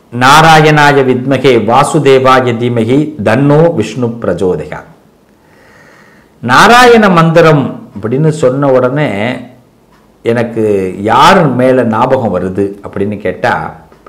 நாராயணாய வித்மகே வாசுதேவாய தீமகி தன்னோ விஷ்ணு பிரஜோதகா நாராயண மந்திரம் அப்படின்னு சொன்ன உடனே எனக்கு யார் மேலே ஞாபகம் வருது அப்படின்னு கேட்டால்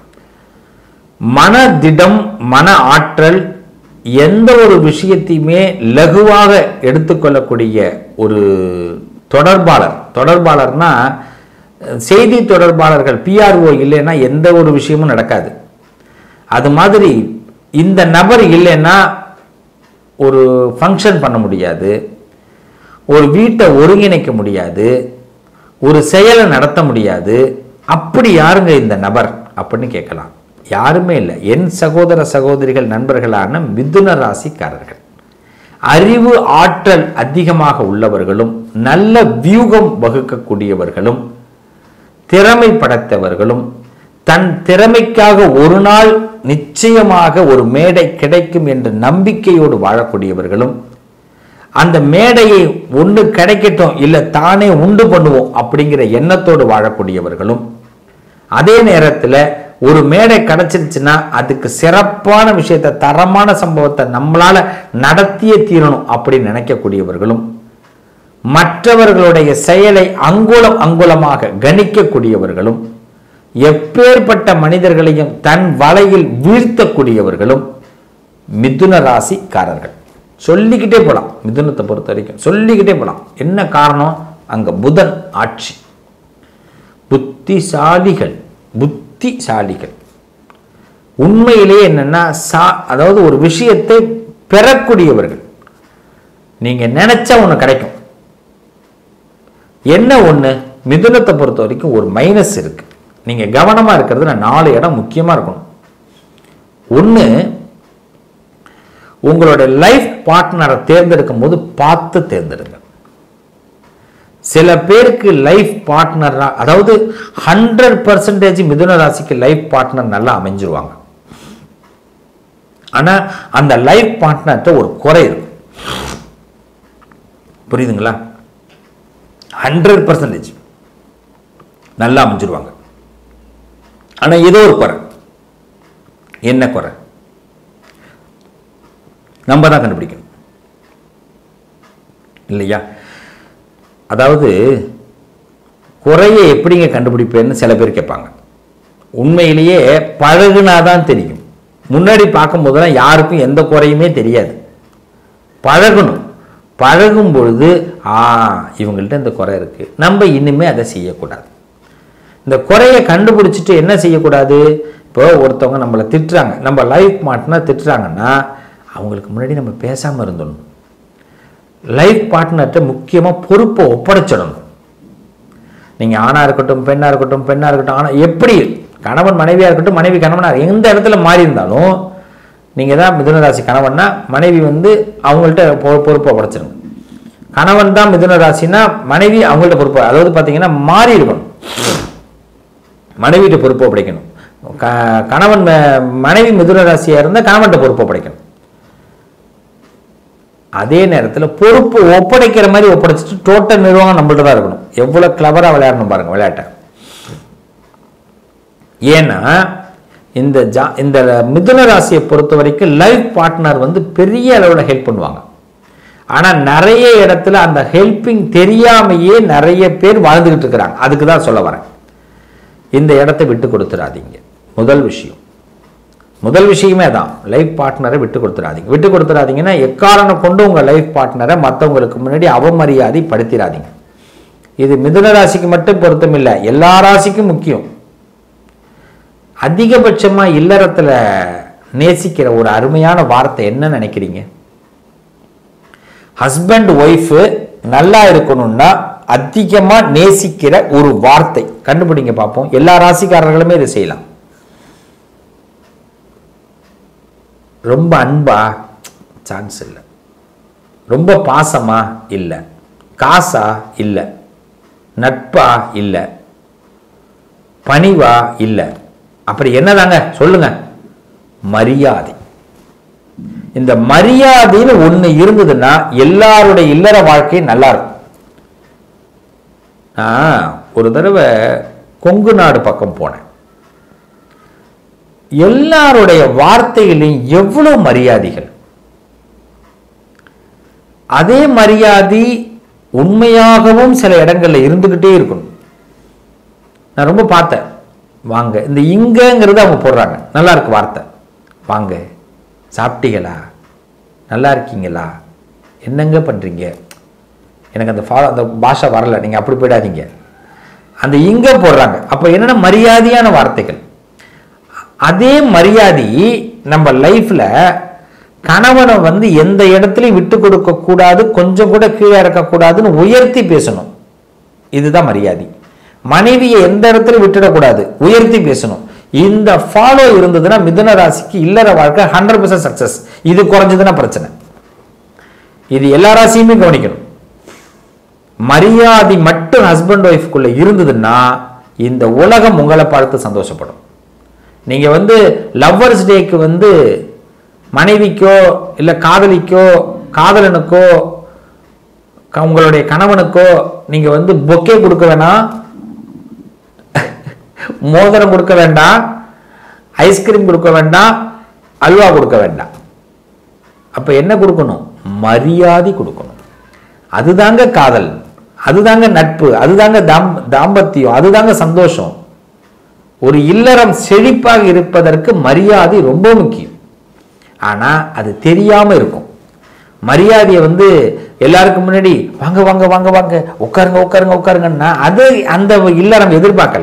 மனதிடம் மன ஆற்றல் எந்த ஒரு விஷயத்தையுமே லகுவாக எடுத்துக்கொள்ளக்கூடிய ஒரு தொடர்பாளர் தொடர்பாளர்னா செய்தி தொடர்பாளர்கள் பிஆர்ஓ இல்லைன்னா எந்த ஒரு விஷயமும் நடக்காது அது மாதிரி இந்த நபர் இல்லைன்னா ஒரு ஃபங்க்ஷன் பண்ண முடியாது ஒரு வீட்டை ஒருங்கிணைக்க முடியாது ஒரு செயலை நடத்த முடியாது அப்படி யாருங்க இந்த நபர் அப்படின்னு கேட்கலாம் யாருமே இல்லை என் சகோதர சகோதரிகள் நண்பர்களான மிதுன ராசிக்காரர்கள் அறிவு ஆற்றல் அதிகமாக உள்ளவர்களும் நல்ல வியூகம் வகுக்கக்கூடியவர்களும் திறமை படைத்தவர்களும் தன் திறமைக்காக ஒரு நாள் நிச்சயமாக ஒரு மேடை கிடைக்கும் என்ற நம்பிக்கையோடு வாழக்கூடியவர்களும் அந்த மேடையை ஒன்று கிடைக்கட்டும் இல்லை தானே உண்டு பண்ணுவோம் அப்படிங்கிற எண்ணத்தோடு வாழக்கூடியவர்களும் அதே நேரத்தில் ஒரு மேடை கிடைச்சிருச்சுன்னா அதுக்கு சிறப்பான விஷயத்தை தரமான சம்பவத்தை நம்மளால நடத்தியே தீரணும் அப்படின்னு நினைக்கக்கூடியவர்களும் மற்றவர்களுடைய செயலை அங்குலம் அங்குலமாக கணிக்கக்கூடியவர்களும் எப்பேற்பட்ட மனிதர்களையும் தன் வலையில் வீழ்த்தக்கூடியவர்களும் மிதுன ராசிக்காரர்கள் சொல்லிக்கிட்டே போகலாம் மிதுனத்தை பொறுத்த வரைக்கும் சொல்லிக்கிட்டே போகலாம் என்ன காரணம் அங்க புதன் ஆட்சி புத்திசாலிகள் புத்திசாலிகள் உண்மையிலேயே என்னன்னா சா அதாவது ஒரு விஷயத்தை பெறக்கூடியவர்கள் நீங்க நினைச்சா ஒன்று கிடைக்கும் என்ன ஒன்று மிதுனத்தை பொறுத்த வரைக்கும் ஒரு மைனஸ் இருக்கு நீங்க கவனமா இருக்கிறதுல நாலு இடம் முக்கியமா இருக்கணும் ஒன்று உங்களோட லைஃப் பார்ட்னரை தேர்ந்தெடுக்கும் போது பார்த்து தேர்ந்தெடுங்க சில பேருக்கு லைஃப் பார்ட்னர் அதாவது ஹண்ட்ரட் பர்சன்டேஜ் மிதுன ராசிக்கு லைஃப் பார்ட்னர் நல்லா அமைஞ்சிருவாங்க ஆனா அந்த லைஃப் பார்ட்னர்கிட்ட ஒரு குறை இருக்கும் புரியுதுங்களா ஹண்ட்ரட் பர்சன்டேஜ் நல்லா அமைஞ்சிருவாங்க ஆனா ஏதோ ஒரு குறை என்ன குறை நம்ம தான் கண்டுபிடிக்கணும் இல்லையா அதாவது குறையை எப்படிங்க கண்டுபிடிப்பேன்னு சில பேர் கேட்பாங்க உண்மையிலேயே பழகுனாதான் தெரியும் முன்னாடி பார்க்கும் போதெல்லாம் யாருக்கும் எந்த குறையுமே தெரியாது பழகணும் பழகும் பொழுது ஆ இவங்கள்ட்ட இந்த குறை இருக்கு நம்ம இனிமே அதை செய்யக்கூடாது இந்த குறையை கண்டுபிடிச்சிட்டு என்ன செய்யக்கூடாது இப்போ ஒருத்தவங்க நம்மளை திட்டுறாங்க நம்ம லைஃப் மாட்டினா திட்டுறாங்கன்னா அவங்களுக்கு முன்னாடி நம்ம பேசாமல் இருந்துடணும் லைஃப் பார்ட்னர்கிட்ட முக்கியமாக பொறுப்பை ஒப்படைச்சிடணும் நீங்கள் ஆணாக இருக்கட்டும் பெண்ணாக இருக்கட்டும் பெண்ணாக இருக்கட்டும் ஆனால் எப்படி கணவன் மனைவியாக இருக்கட்டும் மனைவி கணவனாக எந்த இடத்துல மாறி இருந்தாலும் நீங்கள் தான் மிதுனராசி கணவன்னா மனைவி வந்து அவங்கள்ட்ட பொ- பொறுப்பை ஒப்படைச்சிடணும் கணவன் தான் மிதுன ராசினா மனைவி அவங்கள்ட்ட பொறுப்பு அதாவது பார்த்தீங்கன்னா மாறி இருக்கணும் மனைவிட்ட பொறுப்பு ஒப்படைக்கணும் க கணவன் ம- மனைவி மிதுன ராசியாக இருந்தால் கணவன்கிட்ட பொறுப்பு ஒப்படைக்கணும் அதே நேரத்தில் பொறுப்பு ஒப்படைக்கிற மாதிரி ஒப்படைச்சிட்டு டோட்டல் நிர்வாகம் நம்மள்ட்ட தான் இருக்கணும் எவ்வளோ கிளவராக விளையாடணும் பாருங்க விளையாட்டை ஏன்னா இந்த ஜா இந்த மிதுன ராசியை பொறுத்த வரைக்கும் லைஃப் பார்ட்னர் வந்து பெரிய அளவில் ஹெல்ப் பண்ணுவாங்க ஆனால் நிறைய இடத்துல அந்த ஹெல்ப்பிங் தெரியாமையே நிறைய பேர் வாழ்ந்துகிட்டு இருக்கிறாங்க அதுக்கு தான் சொல்ல வரேன் இந்த இடத்தை விட்டு கொடுத்துடாதீங்க முதல் விஷயம் முதல் விஷயமே தான் லைஃப் பார்ட்னரை விட்டு கொடுத்துடாதீங்க விட்டு கொடுத்துடாதீங்கன்னா எக்காரணம் கொண்டு உங்கள் லைஃப் பார்ட்னரை மற்றவங்களுக்கு முன்னாடி அவமரியாதை படுத்திடாதீங்க இது மிதுன ராசிக்கு மட்டும் பொருத்தம் இல்லை எல்லா ராசிக்கும் முக்கியம் அதிகபட்சமா இல்லறத்துல நேசிக்கிற ஒரு அருமையான வார்த்தை என்ன நினைக்கிறீங்க ஹஸ்பண்ட் ஒய்ஃபு நல்லா இருக்கணும்னா அதிகமா நேசிக்கிற ஒரு வார்த்தை கண்டுபிடிங்க பார்ப்போம் எல்லா ராசிக்காரர்களுமே இதை செய்யலாம் ரொம்ப அன்பா சான்ஸ் இல்லை ரொம்ப பாசமா இல்லை காசா இல்லை நட்பா இல்லை பணிவா இல்லை அப்படி என்னதாங்க சொல்லுங்க மரியாதை இந்த மரியாதைன்னு ஒண்ணு இருந்ததுன்னா எல்லாருடைய இல்லற வாழ்க்கை நல்லா இருக்கும் நான் ஒரு தடவை கொங்கு நாடு பக்கம் போனேன் எல்லாருடைய வார்த்தையிலையும் எவ்வளவு மரியாதைகள் அதே மரியாதை உண்மையாகவும் சில இடங்கள்ல இருந்துகிட்டே இருக்கணும் நான் ரொம்ப பார்த்தேன் வாங்க இந்த இங்கங்கிறத அவங்க போடுறாங்க நல்லா இருக்கு வார்த்தை வாங்க சாப்பிட்டீங்களா நல்லா இருக்கீங்களா என்னங்க பண்றீங்க எனக்கு அந்த ஃபாலோ அந்த பாஷை வரல நீங்க அப்படி போயிடாதீங்க அந்த இங்க போடுறாங்க அப்போ என்னென்ன மரியாதையான வார்த்தைகள் அதே மரியாதை நம்ம லைஃப்ல கணவனை வந்து எந்த இடத்துலையும் விட்டு கொடுக்க கூடாது கொஞ்சம் கூட கீழே இறக்கக்கூடாதுன்னு உயர்த்தி பேசணும் இதுதான் மரியாதை மனைவியை எந்த இடத்துலையும் விட்டுடக்கூடாது உயர்த்தி பேசணும் இந்த ஃபாலோ இருந்ததுன்னா மிதுன ராசிக்கு இல்லற வாழ்க்கை ஹண்ட்ரட் பர்சன்ட் சக்சஸ் இது குறைஞ்சதுன்னா பிரச்சனை இது எல்லா ராசியுமே கவனிக்கணும் மரியாதை மட்டும் ஹஸ்பண்ட் ஒய்ஃப்குள்ள இருந்ததுன்னா இந்த உலகம் உங்களை பார்த்து சந்தோஷப்படும் நீங்க வந்து லவ்வர்ஸ் டேக்கு வந்து மனைவிக்கோ இல்லை காதலிக்கோ காதலனுக்கோ க- உங்களுடைய கணவனுக்கோ நீங்க வந்து பொக்கே கொடுக்க வேணாம் மோதிரம் கொடுக்க வேண்டாம் ஐஸ்கிரீம் கொடுக்க வேண்டாம் அல்வா கொடுக்க வேண்டாம் அப்ப என்ன கொடுக்கணும் மரியாதை கொடுக்கணும் அதுதாங்க காதல் அதுதாங்க நட்பு அதுதாங்க தாம் தாம்பத்தியம் அதுதாங்க சந்தோஷம் ஒரு இல்லறம் செழிப்பாக இருப்பதற்கு மரியாதை ரொம்ப முக்கியம் ஆனா அது தெரியாம இருக்கும் மரியாதையை வந்து எல்லாருக்கும் முன்னாடி வாங்க வாங்க வாங்க வாங்க உட்காருங்க உட்காருங்க உட்காருங்கன்னா அது அந்த இல்லறம் எதிர்பார்க்கல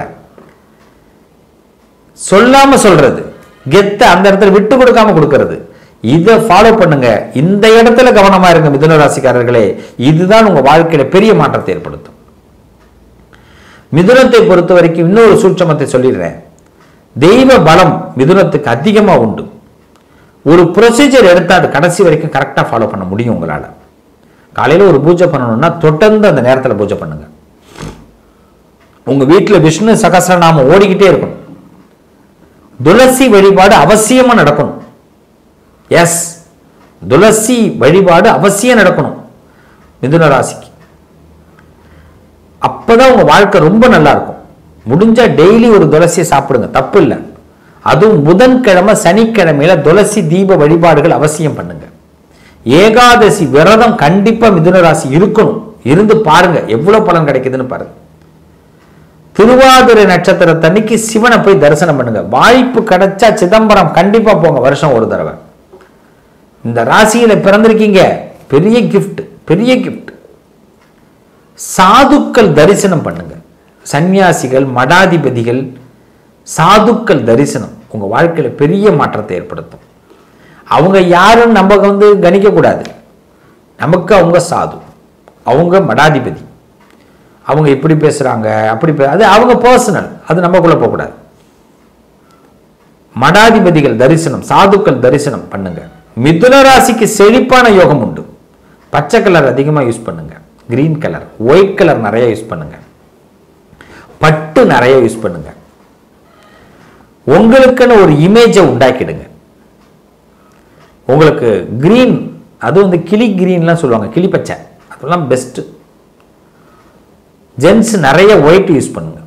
சொல்லாம சொல்றது கெத்த அந்த இடத்துல விட்டு கொடுக்காம கொடுக்கிறது இதை ஃபாலோ பண்ணுங்க இந்த இடத்துல கவனமா இருங்க மிதுன ராசிக்காரர்களே இதுதான் உங்க வாழ்க்கையில பெரிய மாற்றத்தை ஏற்படுத்தும் மிதுனத்தை பொறுத்த வரைக்கும் இன்னொரு சூட்சமத்தை சொல்லிடுறேன் தெய்வ பலம் மிதுனத்துக்கு அதிகமா உண்டு ஒரு ப்ரொசீஜர் எடுத்தா அது கடைசி வரைக்கும் கரெக்டா ஃபாலோ பண்ண முடியும் உங்களால காலையில ஒரு பூஜை பண்ணணும்னா தொடர்ந்து அந்த நேரத்துல பூஜை பண்ணுங்க உங்க வீட்டுல விஷ்ணு சகசிரநாமம் ஓடிக்கிட்டே இருக்கணும் துளசி வழிபாடு அவசியமா நடக்கணும் எஸ் துளசி வழிபாடு அவசியம் நடக்கணும் மிதுன ராசிக்கு அப்பதான் உங்க வாழ்க்கை ரொம்ப நல்லா இருக்கும் முடிஞ்சா டெய்லி ஒரு துளசியை சாப்பிடுங்க தப்பு இல்லை அதுவும் புதன்கிழமை சனிக்கிழமையில துளசி தீப வழிபாடுகள் அவசியம் பண்ணுங்க ஏகாதசி விரதம் கண்டிப்பா மிதுன ராசி இருக்கணும் இருந்து பாருங்க எவ்வளவு பலன் கிடைக்குதுன்னு பாருங்க திருவாதிரை நட்சத்திரத்தன்னைக்கு சிவனை போய் தரிசனம் பண்ணுங்க வாய்ப்பு கிடைச்சா சிதம்பரம் கண்டிப்பா போங்க வருஷம் ஒரு தடவை இந்த ராசியில பிறந்திருக்கீங்க பெரிய கிஃப்ட் பெரிய கிஃப்ட் சாதுக்கள் தரிசனம் பண்ணுங்க சந்நியாசிகள் மடாதிபதிகள் சாதுக்கள் தரிசனம் உங்க வாழ்க்கையில பெரிய மாற்றத்தை ஏற்படுத்தும் அவங்க யாரும் நம்ம வந்து கணிக்க கூடாது நமக்கு அவங்க சாது அவங்க மடாதிபதி அவங்க இப்படி பேசுறாங்க அப்படி பே- அது அவங்க பர்சனல் அது நமக்குள்ள போகக்கூடாது மடாதிபதிகள் தரிசனம் சாதுக்கள் தரிசனம் பண்ணுங்க மிதுன ராசிக்கு செழிப்பான யோகம் உண்டு பச்சை கலர் அதிகமா யூஸ் பண்ணுங்க கிரீன் கலர் ஒயிட் கலர் நிறைய யூஸ் பண்ணுங்க பட்டு நிறைய யூஸ் பண்ணுங்க உங்களுக்குன்னு ஒரு இமேஜை உண்டாக்கிடுங்க உங்களுக்கு கிரீன் அது வந்து கிளி கிரீன்லாம் சொல்லுவாங்க கிளி பச்சை அதெல்லாம் பெஸ்ட்டு ஜென்ஸ் நிறைய ஒயிட் யூஸ் பண்ணுங்க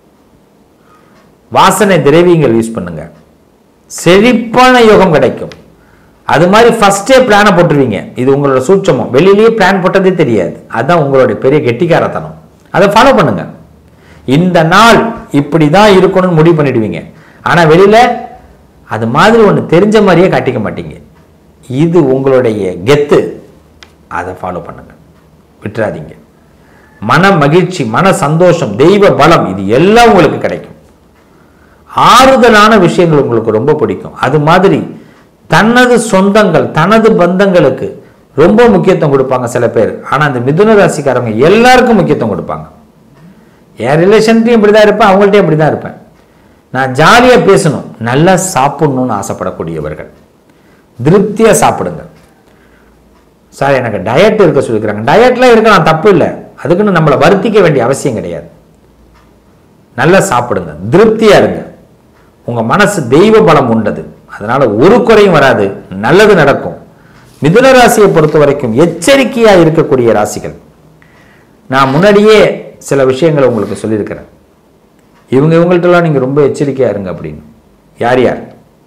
வாசனை திரவியங்கள் யூஸ் பண்ணுங்க செழிப்பான யோகம் கிடைக்கும் அது மாதிரி ஃபர்ஸ்டே பிளானை போட்டுருவீங்க இது உங்களோட சூட்சமம் வெளியிலேயே பிளான் போட்டதே தெரியாது அதான் உங்களுடைய பெரிய கெட்டிக்காரத்தனம் அதை ஃபாலோ பண்ணுங்க இந்த நாள் இப்படி தான் இருக்கணும்னு முடிவு பண்ணிடுவீங்க ஆனால் வெளியில அது மாதிரி ஒன்று தெரிஞ்ச மாதிரியே காட்டிக்க மாட்டீங்க இது உங்களுடைய கெத்து அதை ஃபாலோ பண்ணுங்க விட்டுறாதீங்க மன மகிழ்ச்சி மன சந்தோஷம் தெய்வ பலம் இது எல்லாம் உங்களுக்கு கிடைக்கும் ஆறுதலான விஷயங்கள் உங்களுக்கு ரொம்ப பிடிக்கும் அது மாதிரி தனது சொந்தங்கள் தனது பந்தங்களுக்கு ரொம்ப முக்கியத்துவம் கொடுப்பாங்க சில பேர் ஆனா அந்த மிதுன ராசிக்காரங்க எல்லாருக்கும் முக்கியத்துவம் கொடுப்பாங்க என் ரிலேஷன்ட்டையும் இப்படி தான் இருப்பேன் அவங்கள்ட்டையும் இப்படி தான் இருப்பேன் நான் ஜாலியா பேசணும் நல்லா சாப்பிடணும்னு ஆசைப்படக்கூடியவர்கள் திருப்தியா சாப்பிடுங்க சார் எனக்கு டயட் இருக்க சொல்லிக்கிறாங்க டயட்லாம் இருக்கலாம் தப்பு இல்லை அதுக்குன்னு நம்மளை வருத்திக்க வேண்டிய அவசியம் கிடையாது நல்லா சாப்பிடுங்க திருப்தியா இருங்க உங்க மனசு தெய்வ பலம் உண்டது அதனால ஒரு குறையும் வராது நல்லது நடக்கும் மிதுன ராசியை பொறுத்த வரைக்கும் எச்சரிக்கையா இருக்கக்கூடிய ராசிகள் நான் முன்னாடியே சில விஷயங்களை உங்களுக்கு சொல்லியிருக்கிறேன் இவங்க இவங்கள்ட்டலாம் நீங்க ரொம்ப எச்சரிக்கையா இருங்க அப்படின்னு யார் யார்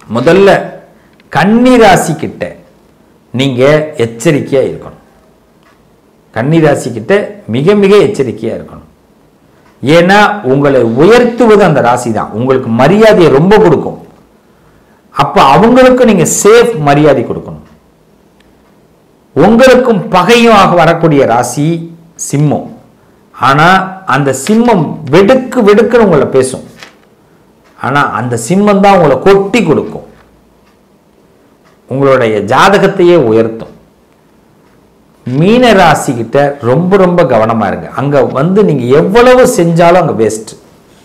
முதல்ல கன்னி ராசி கிட்ட நீங்க எச்சரிக்கையா இருக்கணும் கன்னி ராசி கிட்ட மிக மிக எச்சரிக்கையா இருக்கணும் ஏன்னா உங்களை உயர்த்துவது அந்த ராசி தான் உங்களுக்கு மரியாதையை ரொம்ப கொடுக்கும் அப்ப அவங்களுக்கு நீங்க சேஃப் மரியாதை கொடுக்கணும் உங்களுக்கும் பகையும் ஆக வரக்கூடிய ராசி சிம்மம் ஆனா அந்த சிம்மம் வெடுக்கு வெடுக்குன்னு உங்களை பேசும் ஆனா அந்த சிம்மம் தான் உங்களை கொட்டி கொடுக்கும் உங்களுடைய ஜாதகத்தையே உயர்த்தும் மீன ராசி கிட்ட ரொம்ப ரொம்ப கவனமா இருங்க அங்க வந்து நீங்க எவ்வளவு செஞ்சாலும் அங்க வேஸ்ட்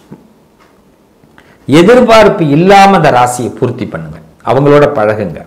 எதிர்பார்ப்பு இல்லாம அந்த ராசியை பூர்த்தி பண்ணுங்க அவங்களோட பழகுங்க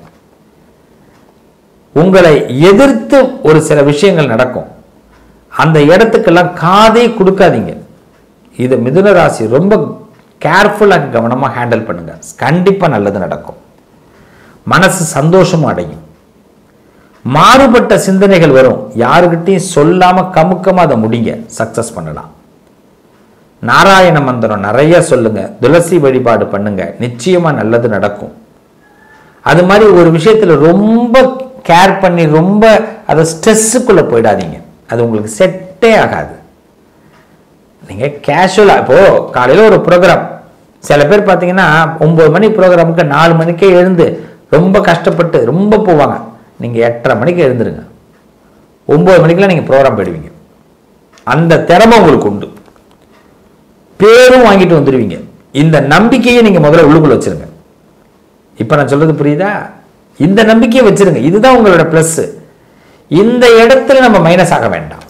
உங்களை எதிர்த்து ஒரு சில விஷயங்கள் நடக்கும் அந்த இடத்துக்கெல்லாம் காதே கொடுக்காதீங்க இது மிதுன ராசி ரொம்ப கேர்ஃபுல்லாக கவனமாக ஹேண்டில் பண்ணுங்க கண்டிப்பாக நல்லது நடக்கும் மனசு சந்தோஷம் அடையும் மாறுபட்ட சிந்தனைகள் வரும் யாருக்கிட்டையும் சொல்லாம கமுக்கமா அதை முடிங்க சக்சஸ் பண்ணலாம் நாராயண மந்திரம் நிறைய சொல்லுங்க துளசி வழிபாடு பண்ணுங்க நிச்சயமா நல்லது நடக்கும் அது மாதிரி ஒரு விஷயத்துல ரொம்ப கேர் பண்ணி ரொம்ப அதை ஸ்ட்ரெஸ்ஸுக்குள்ள போயிடாதீங்க அது உங்களுக்கு செட்டே ஆகாது நீங்க கேஷுவலா இப்போ காலையில ஒரு ப்ரோக்ராம் சில பேர் பார்த்தீங்கன்னா ஒன்பது மணி ப்ரோக்ராமுக்கு நாலு மணிக்கே எழுந்து ரொம்ப கஷ்டப்பட்டு ரொம்ப போவாங்க நீங்க எட்டரை மணிக்கு எழுந்துருங்க ஒன்பது மணிக்கெல்லாம் நீங்க ப்ரோக்ராம் போயிடுவீங்க அந்த திறமை உங்களுக்கு உண்டு பேரும் வாங்கிட்டு வந்துடுவீங்க இந்த நம்பிக்கையை நீங்க முதல்ல உள்ளுக்குள்ள வச்சிருங்க இப்ப நான் சொல்றது புரியுதா இந்த நம்பிக்கையை வச்சிருங்க இதுதான் உங்களோட பிளஸ் இந்த இடத்துல நம்ம மைனஸ் ஆக வேண்டாம்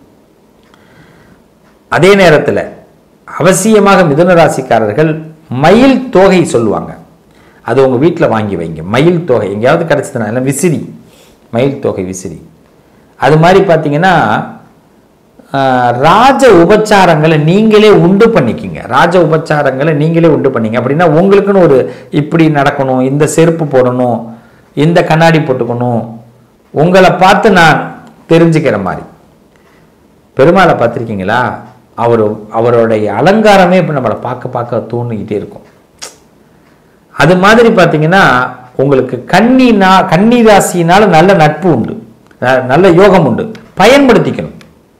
அதே நேரத்தில் அவசியமாக மிதுன ராசிக்காரர்கள் மயில் தொகை சொல்லுவாங்க அது உங்க வீட்டில் வாங்கி வைங்க மயில் தொகை எங்கேயாவது கிடைச்சதுன்னா இல்லை விசிறி மயில் தொகை விசிறி அது மாதிரி பார்த்தீங்கன்னா ஆஹ், ராஜ உபச்சாரங்களை நீங்களே உண்டு பண்ணிக்கிங்க ராஜ உபச்சாரங்களை நீங்களே உண்டு பண்ணிங்க அப்படின்னா உங்களுக்குன்னு ஒரு இப்படி நடக்கணும் இந்த செருப்பு போடணும் இந்த கண்ணாடி போட்டுக்கணும் உங்களை பார்த்து நான் தெரிஞ்சுக்கிற மாதிரி பெருமாளை பார்த்துருக்கீங்களா அவர் அவருடைய அலங்காரமே இப்போ நம்மளை பார்க்க பார்க்க தூண்டிக்கிட்டே இருக்கும் அது மாதிரி பார்த்தீங்கன்னா உங்களுக்கு கன்னினா கன்னி ராசினால நல்ல நட்பு உண்டு ந- நல்ல யோகம் உண்டு பயன்படுத்திக்கணும்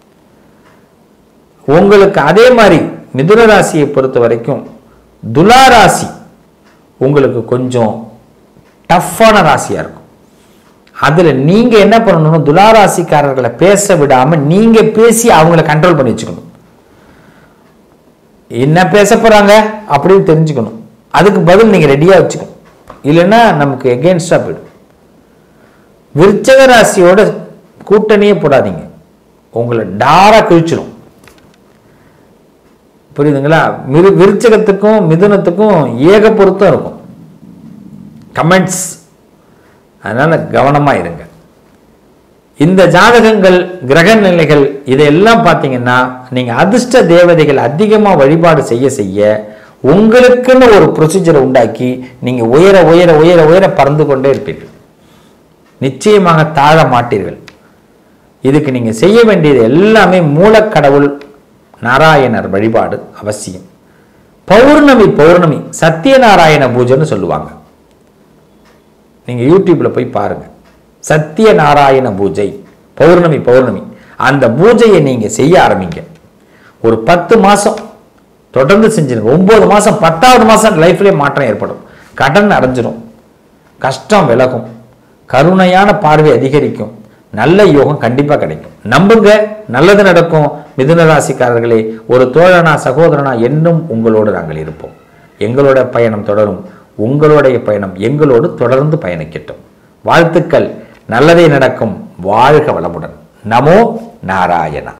உங்களுக்கு அதே மாதிரி மிதுன ராசியை பொறுத்த வரைக்கும் துலா ராசி உங்களுக்கு கொஞ்சம் டஃப்பான ராசியா இருக்கும் அதுல நீங்க என்ன பண்ணணும் துலா ராசிக்காரர்களை பேச விடாம நீங்க பேசி அவங்கள கண்ட்ரோல் பண்ணி வச்சுக்கணும் என்ன பேச போறாங்க அப்படின்னு தெரிஞ்சுக்கணும் அதுக்கு பதில் நீங்க ரெடியா வச்சுக்கணும் இல்லைன்னா நமக்கு எகென்ஸ்டா போயிடும் விருச்சக ராசியோட கூட்டணியே போடாதீங்க உங்களை டாரா கிழிச்சிடும் புரியுதுங்களா மிரு விருச்சகத்துக்கும் மிதுனத்துக்கும் ஏக பொருத்தம் இருக்கும் கமெண்ட்ஸ் அதனால கவனமா இருங்க இந்த ஜாதகங்கள் கிரக நிலைகள் இதையெல்லாம் பார்த்தீங்கன்னா நீங்க அதிர்ஷ்ட தேவதைகள் அதிகமா வழிபாடு செய்ய செய்ய உங்களுக்குன்னு ஒரு ப்ரொசீஜரை உண்டாக்கி நீங்க உயர உயர உயர உயர பறந்து கொண்டே இருப்பீர்கள் நிச்சயமாக தாழ மாட்டீர்கள் இதுக்கு நீங்க செய்ய வேண்டியது எல்லாமே மூலக்கடவுள் நாராயணர் வழிபாடு அவசியம் பௌர்ணமி பௌர்ணமி சத்யநாராயண பூஜைன்னு சொல்லுவாங்க நீங்க யூடியூப்ல போய் பாருங்க சத்யநாராயண பூஜை பௌர்ணமி பௌர்ணமி அந்த பூஜையை நீங்க செய்ய ஆரம்பிங்க ஒரு பத்து மாசம் தொடர்ந்து செஞ்சிருங்க ஒன்பது மாசம் பத்தாவது மாசம் லைஃப்லயே மாற்றம் ஏற்படும் கடன் அடைஞ்சிரும் கஷ்டம் விலகும் கருணையான பார்வை அதிகரிக்கும் நல்ல யோகம் கண்டிப்பா கிடைக்கும் நம்புங்க நல்லது நடக்கும் மிதுன ராசிக்காரர்களே ஒரு தோழனா சகோதரனா என்னும் உங்களோடு நாங்கள் இருப்போம் எங்களோட பயணம் தொடரும் உங்களுடைய பயணம் எங்களோடு தொடர்ந்து பயணிக்கட்டும் வாழ்த்துக்கள் நல்லதே நடக்கும் வாழ்க வளமுடன் நமோ நாராயணா